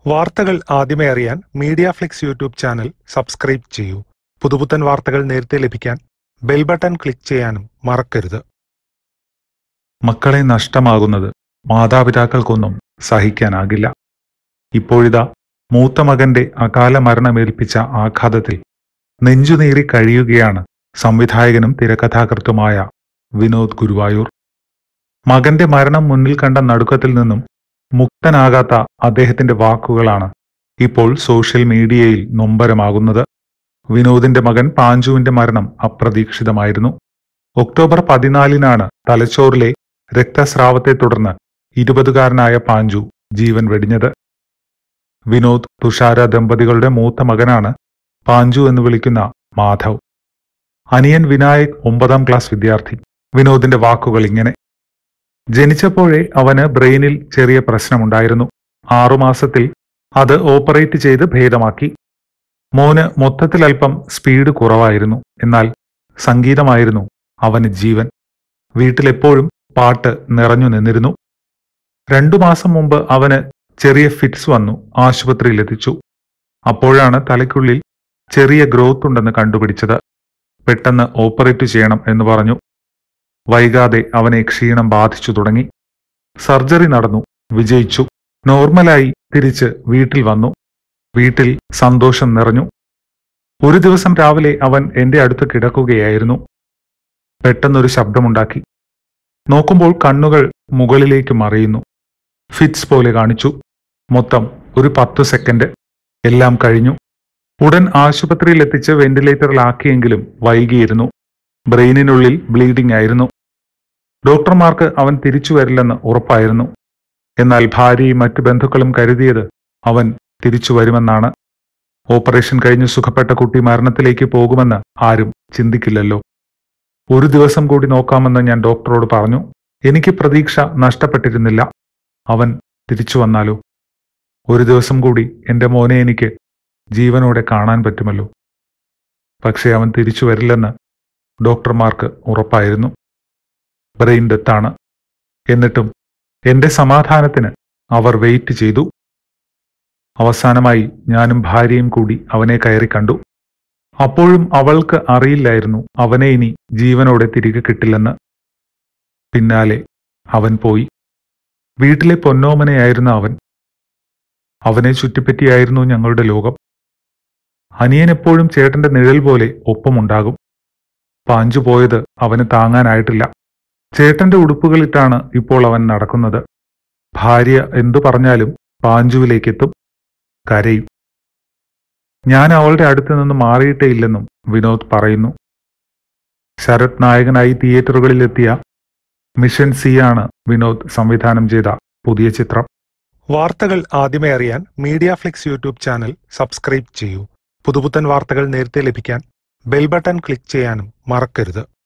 വാർത്തകൾ ആദ്യമേ അറിയാൻ Media Flix YouTube channel subscribe ചെയ്യൂ പുതുപുത്തൻ വാർത്തകൾ നേരത്തെ ലഭിക്കാൻ ബെൽ ബട്ടൺ ക്ലിക്ക് ചെയ്യാനും മറക്കരുത് മക്കളെ നഷ്ടമാകുന്നത് മാതാപിതാക്കൾക്കൊന്നും സഹിക്കാനാകില്ല ഇപ്പോഴിതാ മൂത്ത മകന്റെ അകാല മരണമേൽപ്പിച്ച ആഘാതത്തിൽ നെഞ്ചുനീറി കഴിയുകയാണ് സംവിധായകനും തിരക്കഥാകൃത്തുമായ വിനോദ് ഗുരുവായൂർ മകന്റെ മരണം മുന്നിൽ കണ്ട നടുക്കത്തിൽ നിന്നും മുക്തനാകാത്ത അദ്ദേഹത്തിന്റെ വാക്കുകളാണ് ഇപ്പോൾ സോഷ്യൽ മീഡിയയിൽ നൊമ്പരമാകുന്നത് വിനോദിന്റെ മകൻ പാഞ്ചുവിന്റെ മരണം അപ്രതീക്ഷിതമായിരുന്നു ഒക്ടോബർ പതിനാലിനാണ് തലച്ചോറിലെ രക്തസ്രാവത്തെ തുടർന്ന് ഇരുപതുകാരനായ പാഞ്ചു ജീവൻ വെടിഞ്ഞത് വിനോദ് തുഷാര ദമ്പതികളുടെ മൂത്ത മകനാണ് പാഞ്ചു എന്ന് വിളിക്കുന്ന മാധവ് അനിയൻ വിനായക് ഒമ്പതാം ക്ലാസ് വിദ്യാർത്ഥി വിനോദിന്റെ വാക്കുകൾ ഇങ്ങനെ ജനിച്ചപ്പോഴേ അവന് ബ്രെയിനിൽ ചെറിയ പ്രശ്നമുണ്ടായിരുന്നു ആറുമാസത്തിൽ അത് ഓപ്പറേറ്റ് ചെയ്ത് ഭേദമാക്കി മോന് മൊത്തത്തിൽ അല്പം സ്പീഡ് കുറവായിരുന്നു എന്നാൽ സംഗീതമായിരുന്നു അവന് ജീവൻ വീട്ടിലെപ്പോഴും പാട്ട് നിറഞ്ഞു നിന്നിരുന്നു രണ്ടു മാസം മുമ്പ് അവന് ചെറിയ ഫിറ്റ്സ് വന്നു ആശുപത്രിയിലെത്തിച്ചു അപ്പോഴാണ് തലയ്ക്കുള്ളിൽ ചെറിയ ഗ്രോത്ത് ഉണ്ടെന്ന് കണ്ടുപിടിച്ചത് പെട്ടെന്ന് ഓപ്പറേറ്റ് ചെയ്യണം എന്ന് പറഞ്ഞു വൈകാതെ അവനെ ക്ഷീണം ബാധിച്ചു തുടങ്ങി സർജറി നടന്നു വിജയിച്ചു നോർമലായി തിരിച്ച് വീട്ടിൽ വന്നു വീട്ടിൽ സന്തോഷം നിറഞ്ഞു ഒരു ദിവസം രാവിലെ അവൻ എന്റെ അടുത്ത് കിടക്കുകയായിരുന്നു പെട്ടെന്നൊരു ശബ്ദമുണ്ടാക്കി നോക്കുമ്പോൾ കണ്ണുകൾ മുകളിലേക്ക് മറിയുന്നു ഫിറ്റ്സ് പോലെ കാണിച്ചു മൊത്തം ഒരു പത്ത് സെക്കൻഡ് എല്ലാം കഴിഞ്ഞു ഉടൻ ആശുപത്രിയിൽ എത്തിച്ച് വെന്റിലേറ്ററിലാക്കിയെങ്കിലും വൈകിയിരുന്നു ബ്രെയിനിനുള്ളിൽ ബ്ലീഡിംഗ് ആയിരുന്നു ഡോക്ടർമാർക്ക് അവൻ തിരിച്ചു വരില്ലെന്ന് ഉറപ്പായിരുന്നു എന്നാൽ ഭാര്യയും മറ്റു ബന്ധുക്കളും കരുതിയത് അവൻ തിരിച്ചു വരുമെന്നാണ് ഓപ്പറേഷൻ കഴിഞ്ഞ് സുഖപ്പെട്ട കുട്ടി മരണത്തിലേക്ക് പോകുമെന്ന് ആരും ചിന്തിക്കില്ലല്ലോ ഒരു ദിവസം കൂടി നോക്കാമെന്ന് ഞാൻ ഡോക്ടറോട് പറഞ്ഞു എനിക്ക് പ്രതീക്ഷ നഷ്ടപ്പെട്ടിരുന്നില്ല അവൻ തിരിച്ചു വന്നാലോ ഒരു ദിവസം കൂടി എന്റെ മോനെ എനിക്ക് ജീവനോടെ കാണാൻ പറ്റുമല്ലോ പക്ഷേ അവൻ തിരിച്ചു വരില്ലെന്ന് ഡോക്ടർമാർക്ക് ഉറപ്പായിരുന്നു ബ്രെയിൻ ഡെത്താണ് എന്നിട്ടും എന്റെ സമാധാനത്തിന് അവർ വെയിറ്റ് ചെയ്തു അവസാനമായി ഞാനും ഭാര്യയും കൂടി അവനെ കയറി കണ്ടു അപ്പോഴും അവൾക്ക് അറിയില്ലായിരുന്നു അവനെ ഇനി ജീവനോടെ തിരികെ കിട്ടില്ലെന്ന് പിന്നാലെ അവൻ പോയി വീട്ടിലെ പൊന്നോമനയായിരുന്നു അവൻ അവനെ ചുറ്റിപ്പറ്റിയായിരുന്നു ഞങ്ങളുടെ ലോകം അനിയൻ എപ്പോഴും ചേട്ടന്റെ നിഴൽ പോലെ ഒപ്പമുണ്ടാകും പാഞ്ചു പോയത് അവന് താങ്ങാനായിട്ടില്ല ചേട്ടന്റെ ഉടുപ്പുകളിട്ടാണ് ഇപ്പോൾ അവൻ നടക്കുന്നത് ഭാര്യ എന്തു പറഞ്ഞാലും പാഞ്ചുവിലേക്കെത്തും കരയും ഞാൻ അവളുടെ അടുത്ത് നിന്ന് മാറിയിട്ടേ ഇല്ലെന്നും വിനോദ് പറയുന്നു ശരത് നായകനായി തിയേറ്ററുകളിലെത്തിയ മിഷൻ സി ആണ് വിനോദ് സംവിധാനം ചെയ്ത പുതിയ ചിത്രം വാർത്തകൾ ആദ്യമേ അറിയാൻ Media Flix YouTube channel subscribe ചെയ്യൂ പുതുപുത്തൻ വാർത്തകൾ നേരത്തെ ലഭിക്കാൻ ബെൽ ബട്ടൺ ക്ലിക്ക് ചെയ്യാനും മറക്കരുത്